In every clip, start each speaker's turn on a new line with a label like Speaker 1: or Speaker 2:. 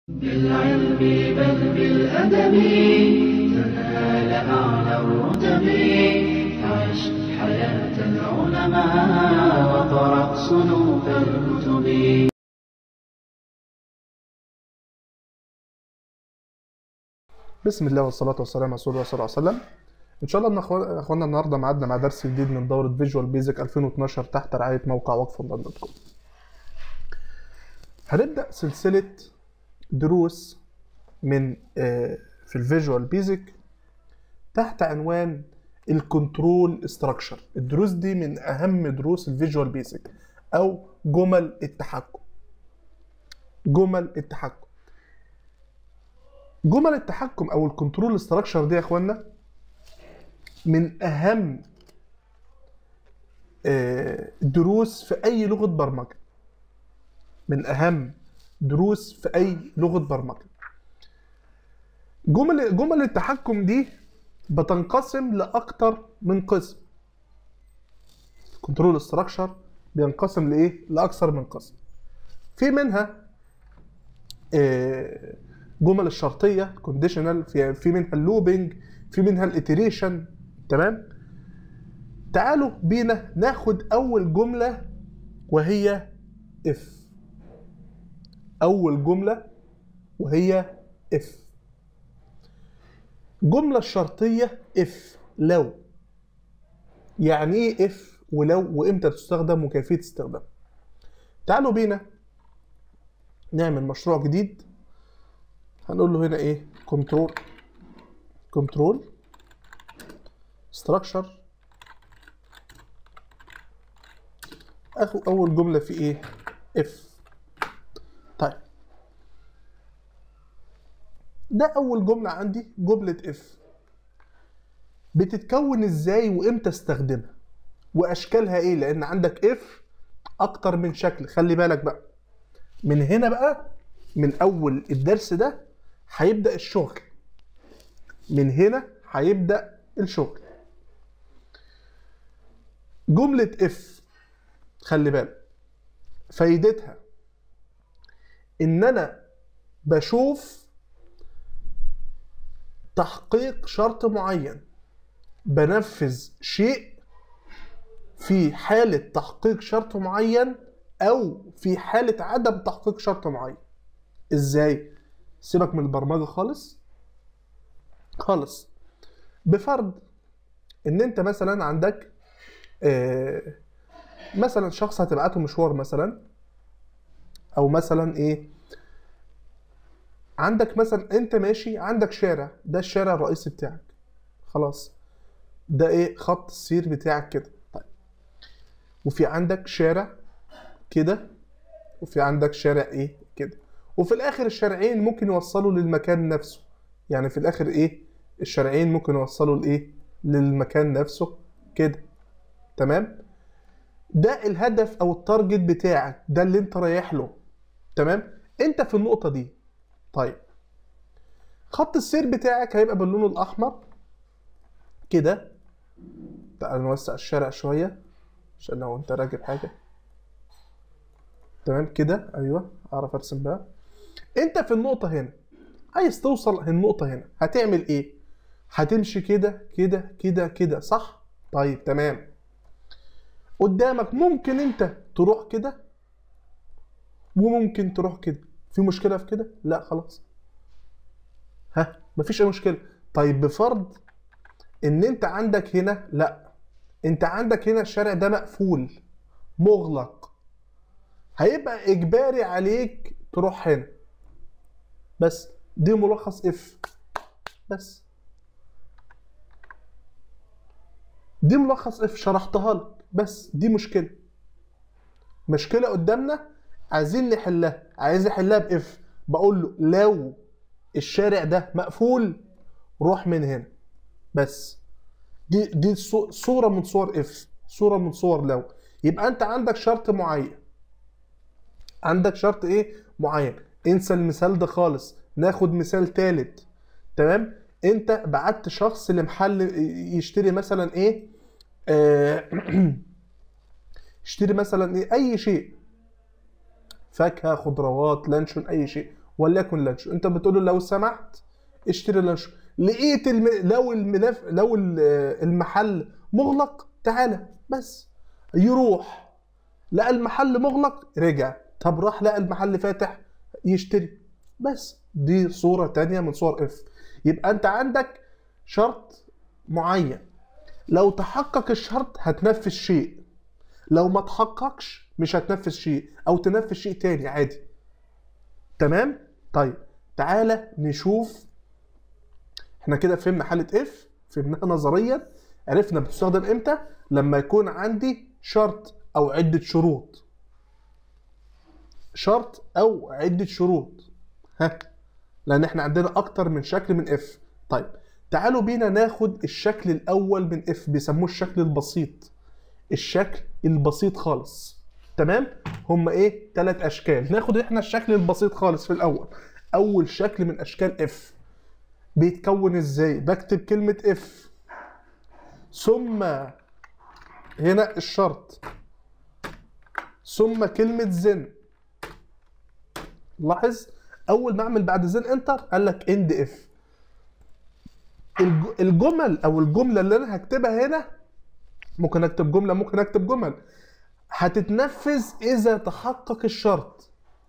Speaker 1: بالعلم بل بالأدب تنال أعلى الرتب عش حياة العلماء وقرأ صنوف الكتب
Speaker 2: بسم الله والصلاة والسلام على رسول الله صلى الله عليه وسلم إن شاء الله إن أخوان- أخواننا النهاردة معادنا مع درس جديد من دورة فيجوال بيزك 2012 تحت رعاية موقع وقف اونلاين دوت كوم هنبدأ سلسلة دروس من آه، في الفيجوال بيزك تحت عنوان الكنترول ستراكشر الدروس دي من أهم دروس الفيجوال بيزك أو جمل التحكم جمل التحكم جمل التحكم او الكنترول ستراكشر دي يا اخوانا من اهم آه، دروس في اي لغه برمجه من اهم دروس في اي لغه برمجه جمل جمل التحكم دي بتنقسم لاكتر من قسم كنترول ستراكشر بينقسم لايه لاكثر من قسم في منها آه، جمل الشرطيه كونديشنال في في منها اللوبينج في منها الاتريشن تمام تعالوا بينا ناخد اول جمله وهي اف اول جمله وهي اف جمله الشرطيه اف لو يعني ايه اف ولو وامتى تستخدم وكيفيه استخدامها تعالوا بينا نعمل مشروع جديد هنقول له هنا ايه كنترول كنترول ستراكشر اخو اول جمله في ايه اف طيب ده اول جمله عندي جمله اف بتتكون ازاي وامتى استخدمها واشكالها ايه لان عندك اف اكتر من شكل خلي بالك بقى من هنا بقى من اول الدرس ده هيبدا الشغل من هنا هيبدا الشغل جمله اف خلي بالك فايدتها ان انا بشوف تحقيق شرط معين بنفذ شيء في حالة تحقيق شرط معين أو في حالة عدم تحقيق شرط معين إزاي؟ سيبك من البرمجة خالص خالص بفرض إن أنت مثلا عندك آه، مثلا شخص هتبعته مشوار مثلا أو مثلا إيه عندك مثلا أنت ماشي عندك شارع ده الشارع الرئيسي بتاعك خلاص ده إيه خط السير بتاعك كده طيب وفي عندك شارع كده وفي عندك شارع ايه كده وفي الاخر الشارعين ممكن يوصلوا للمكان نفسه يعني في الاخر ايه الشارعين ممكن يوصلوا لايه للمكان نفسه كده تمام ده الهدف او التارجت بتاعك ده اللي انت رايح له تمام انت في النقطة دي طيب خط السير بتاعك هيبقى باللون الاحمر كده تعال نوسع الشارع شوية عشان لو انت راكب حاجة تمام كده ايوه اعرف ارسم بقى انت في النقطة هنا عايز توصل النقطة هنا هتعمل ايه هتمشي كده كده كده كده صح طيب تمام قدامك ممكن انت تروح كده وممكن تروح كده في مشكلة في كده لا خلاص ها مفيش اي مشكلة طيب بفرض ان انت عندك هنا لا انت عندك هنا الشارع ده مقفول مغلق هيبقى اجباري عليك تروح هنا بس دي ملخص اف بس دي ملخص اف شرحتها لك بس دي مشكله مشكله قدامنا عايزين نحلها عايز احلها باف بقول له لو الشارع ده مقفول روح من هنا بس دي دي صو- صوره من صور اف صوره من صور لو يبقى انت عندك شرط معين عندك شرط ايه معين انسى المثال ده خالص ناخد مثال تالت تمام انت بعت شخص لمحل يشتري مثلا ايه آه يشتري مثلا ايه اي شيء فاكهه خضروات لانشون اي شيء وليكن لانشو انت بتقول له لو سمحت اشتري لانشو لقيت الم... لو الملف لو ال- المحل مغلق تعالى بس يروح لقى المحل مغلق رجع طب راح لقى المحل فاتح يشتري بس دي صورة تانية من صور اف يبقى انت عندك شرط معين لو تحقق الشرط هتنفذ شيء لو ما تحققش مش هتنفذ شيء او تنفذ شيء تاني عادي تمام طيب تعالى نشوف احنا كده فهمنا حالة اف فهمناها نظريا عرفنا بتستخدم امتى لما يكون عندي شرط او عدة شروط شرط او عدة شروط ها لان احنا عندنا اكتر من شكل من اف طيب تعالوا بينا ناخد الشكل الاول من اف بيسموه الشكل البسيط الشكل البسيط خالص تمام هم ايه ثلاث اشكال ناخد احنا الشكل البسيط خالص في الاول اول شكل من اشكال اف بيتكون ازاي بكتب كلمة اف ثم هنا الشرط ثم كلمة زن لاحظ اول ما اعمل بعد زن انتر قال لك اند اف الج- الجمل او الجمله اللي انا هكتبها هنا ممكن اكتب جمله ممكن اكتب جمل هتتنفذ اذا تحقق الشرط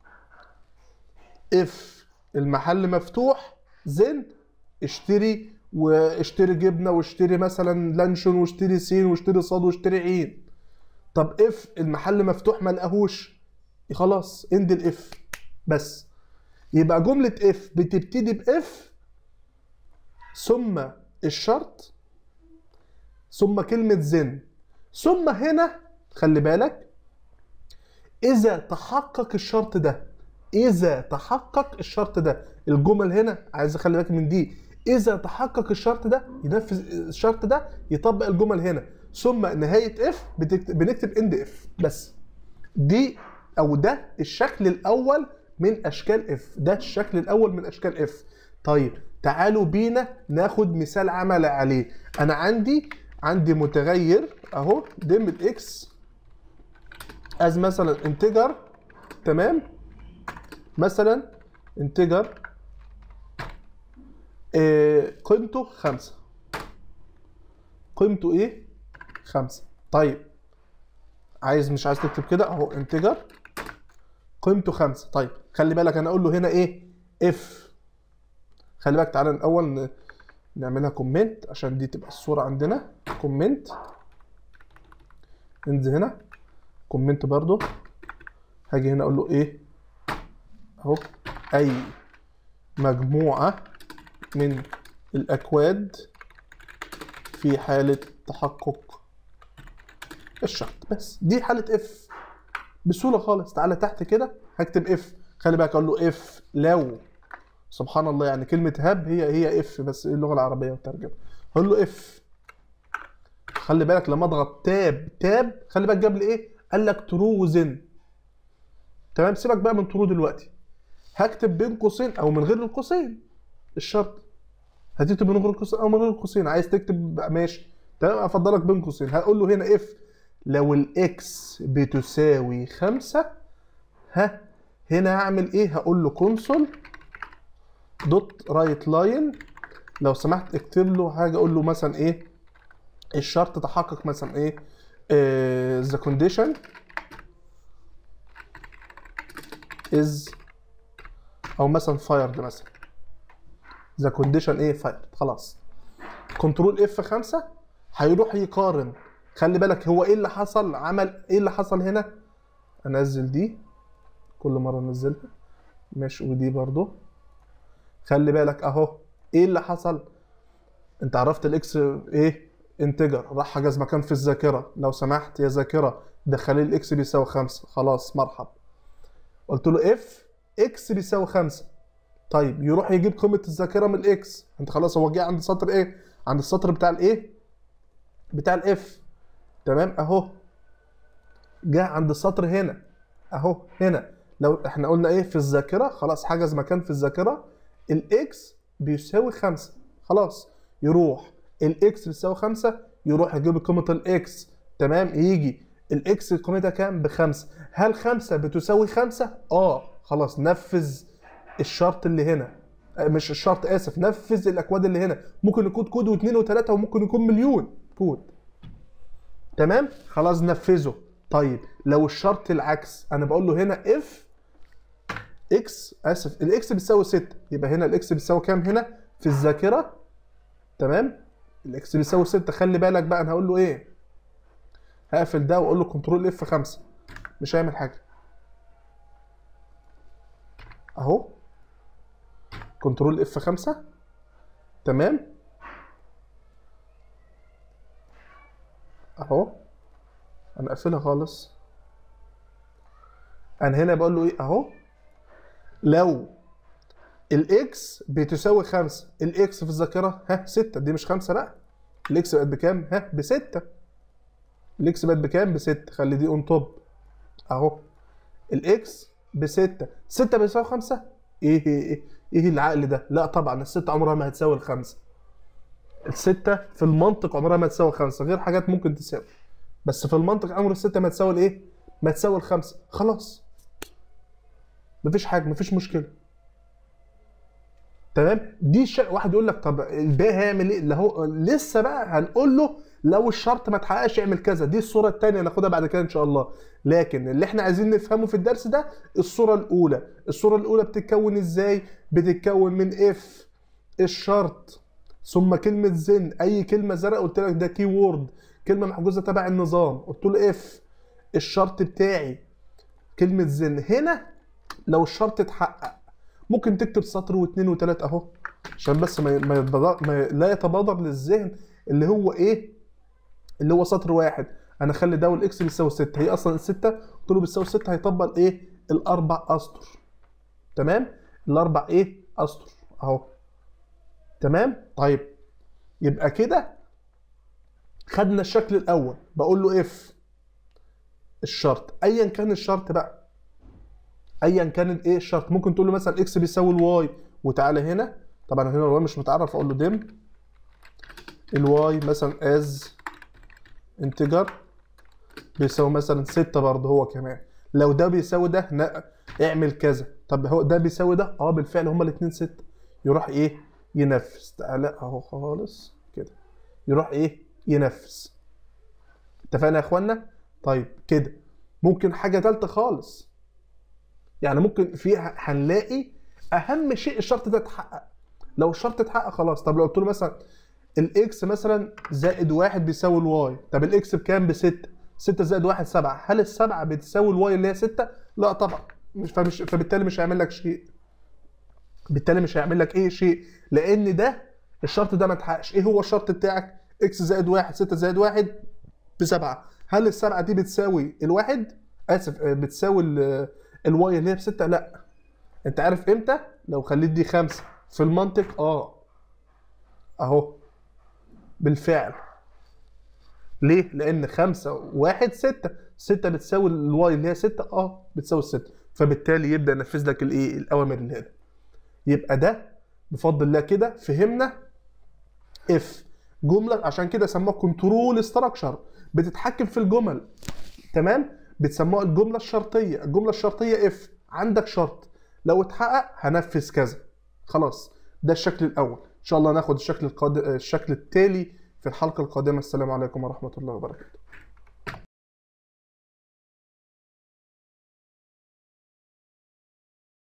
Speaker 2: اف المحل مفتوح زن اشتري واشتري جبنه واشتري مثلا لانشون واشتري سين واشتري صاد واشتري عين طب اف المحل مفتوح ما لقاهوش خلاص اند الاف بس يبقى جمله اف بتبتدي باف ثم الشرط ثم كلمة زن ثم هنا خلي بالك إذا تحقق الشرط ده إذا تحقق الشرط ده الجمل هنا عايز أخلي بالك من دي إذا تحقق الشرط ده ينفذ الشرط ده يطبق الجمل هنا ثم نهاية اف بتكتب بنكتب اند اف بس دي او ده الشكل الاول من اشكال اف ده الشكل الاول من اشكال اف طيب تعالوا بينا ناخد مثال عمل عليه انا عندي عندي متغير اهو دم الاكس از مثلا انتجر تمام مثلا انتجر آه قيمته خمسة قيمته ايه خمسة طيب عايز مش عايز تكتب كده اهو انتجر قيمته خمسة طيب خلي بالك انا اقول له هنا ايه اف خلي بالك تعالى الاول ن- نعملها كومنت عشان دي تبقى الصورة عندنا كومنت انزل هنا كومنت برضو هاجي هنا اقول له ايه اهو اي مجموعة من الاكواد في حالة تحقق الشرط بس دي حالة اف بسهولة خالص تعالى تحت كده هكتب اف خلي بالك اقول له اف لو سبحان الله يعني كلمة هب هي هي اف بس ايه اللغة العربية والترجمة هقول له اف خلي بالك لما اضغط تاب تاب خلي بالك جاب لي ايه قال لك ترو وزن تمام سيبك بقى من ترو دلوقتي هكتب بين قوسين او من غير القوسين الشرط هتكتب من غير القوسين او من غير القوسين عايز تكتب بقى ماشي تمام افضلك بين قوسين هقول له هنا اف لو الاكس بتساوي خمسة ها هنا هعمل ايه هقول له كونسول دوت رايت لاين لو سمحت اكتب له حاجه اقول له مثلا ايه الشرط تحقق مثلا ايه ذا كونديشن از او مثلا فايرد مثلا ذا كونديشن ايه فايرد خلاص كنترول اف 5 هيروح يقارن خلي بالك هو ايه اللي حصل عمل ايه اللي حصل هنا انزل دي كل مره انزلها ماشي ودي برضو خلي بالك اهو ايه اللي حصل انت عرفت الاكس ايه انتجر راح حجز مكان في الذاكره لو سمحت يا ذاكره دخلي الاكس بيساوي خمسة خلاص مرحب قلت له اف اكس بيساوي خمسة طيب يروح يجيب قيمه الذاكره من الاكس انت خلاص هو جه عند سطر ايه عند السطر بتاع الايه بتاع الاف تمام اهو جه عند السطر هنا اهو هنا لو احنا قلنا ايه في الذاكره خلاص حجز مكان في الذاكره الاكس بيساوي خمسة خلاص يروح الاكس بيساوي خمسة يروح يجيب قيمه الاكس تمام يجي الاكس قيمتها كام بخمسة هل خمسة بتساوي خمسة اه خلاص نفذ الشرط اللي هنا آه، مش الشرط اسف نفذ الاكواد اللي هنا ممكن يكون كود واثنين وثلاثه وممكن يكون مليون كود تمام خلاص نفذه طيب لو الشرط العكس انا بقول له هنا اف اكس اسف الاكس بتساوي 6 يبقى هنا الاكس بتساوي كام هنا في الذاكره تمام الاكس بيساوي 6 خلي بالك بقى انا هقول له ايه هقفل ده واقول له كنترول اف 5 مش هيعمل حاجه اهو كنترول اف 5 تمام اهو انا قافلها خالص انا هنا بقول له ايه اهو لو الاكس بتساوي 5 الاكس في الذاكره ها 6 دي مش 5 بقى الاكس بقت بكام ها ب 6 الاكس بقت بكام ب 6 خلي دي اون توب اهو الاكس ب 6 6 بيساوي 5 ايه ايه ايه العقل ده لا طبعا الستة عمرها ما هتساوي الخمسة الستة في المنطق عمرها ما تساوي خمسة غير حاجات ممكن تساوي بس في المنطق عمر الستة ما تساوي الايه ما تساوي الخمسة خلاص مفيش حاجة مفيش مشكلة تمام دي ش... واحد يقول لك طب الباقي هيعمل ايه اللي هو لسه بقى هنقول له لو الشرط ما اتحققش اعمل كذا دي الصوره الثانيه ناخدها بعد كده ان شاء الله لكن اللي احنا عايزين نفهمه في الدرس ده الصوره الاولى الصوره الاولى بتتكون ازاي بتتكون من اف الشرط ثم كلمه زن اي كلمه زرقاء قلت لك ده كي وورد كلمه محجوزه تبع النظام قلت له اف الشرط بتاعي كلمه زن هنا لو الشرط اتحقق ممكن تكتب سطر واثنين وثلاثة اهو عشان بس ما ما, يتبادر ما لا يتبادر للذهن اللي هو ايه اللي هو سطر واحد انا اخلي ده والاكس بيساوي 6 هي اصلا الستة قلت له بيساوي 6 هيطبق ايه الاربع اسطر تمام الاربع ايه اسطر اهو تمام طيب يبقى كده خدنا الشكل الاول بقول له اف الشرط ايا كان الشرط بقى ايا كان الايه الشرط ممكن تقول له مثلا اكس بيساوي الواي وتعالى هنا طبعا هنا الواي مش متعرف اقول له ديم الواي مثلا از انتجر بيساوي مثلا 6 برضه هو كمان لو ده بيساوي ده ن- اعمل كذا طب هو ده بيساوي ده اه بالفعل هما الاثنين 6 يروح ايه ينفذ تعالى اهو خالص كده يروح ايه ينفذ اتفقنا يا اخوانا طيب كده ممكن حاجه ثالثه خالص يعني ممكن في هنلاقي اهم شيء الشرط ده اتحقق لو الشرط اتحقق خلاص طب لو قلت له مثلا الاكس مثلا زائد واحد بيساوي الواي طب الاكس بكام بستة 6 زائد واحد سبعة هل السبعة بتساوي الواي اللي هي 6 لا طبعا مش فمش فبالتالي مش هيعمل لك شيء بالتالي مش هيعمل لك ايه شيء لان ده الشرط ده ما اتحققش ايه هو الشرط بتاعك اكس زائد واحد 6 زائد واحد بسبعة هل السبعة دي بتساوي الواحد اسف آه، بتساوي ال- الواي اللي هي بستة لا انت عارف امتى لو خليت دي خمسة في المنطق اه اهو بالفعل ليه؟ لأن خمسة واحد ستة ستة بتساوي الواي اللي هي ستة اه بتساوي الستة فبالتالي يبدأ ينفذ لك الايه؟ الأوامر اللي هنا يبقى ده بفضل الله كده فهمنا اف جملة عشان كده سموها كنترول ستراكشر بتتحكم في الجمل تمام؟ بتسموها الجملة الشرطية الجملة الشرطية اف عندك شرط لو اتحقق هنفذ كذا خلاص ده الشكل الأول إن شاء الله ناخد الشكل القادم الشكل التالي في الحلقة القادمة السلام عليكم ورحمة الله وبركاته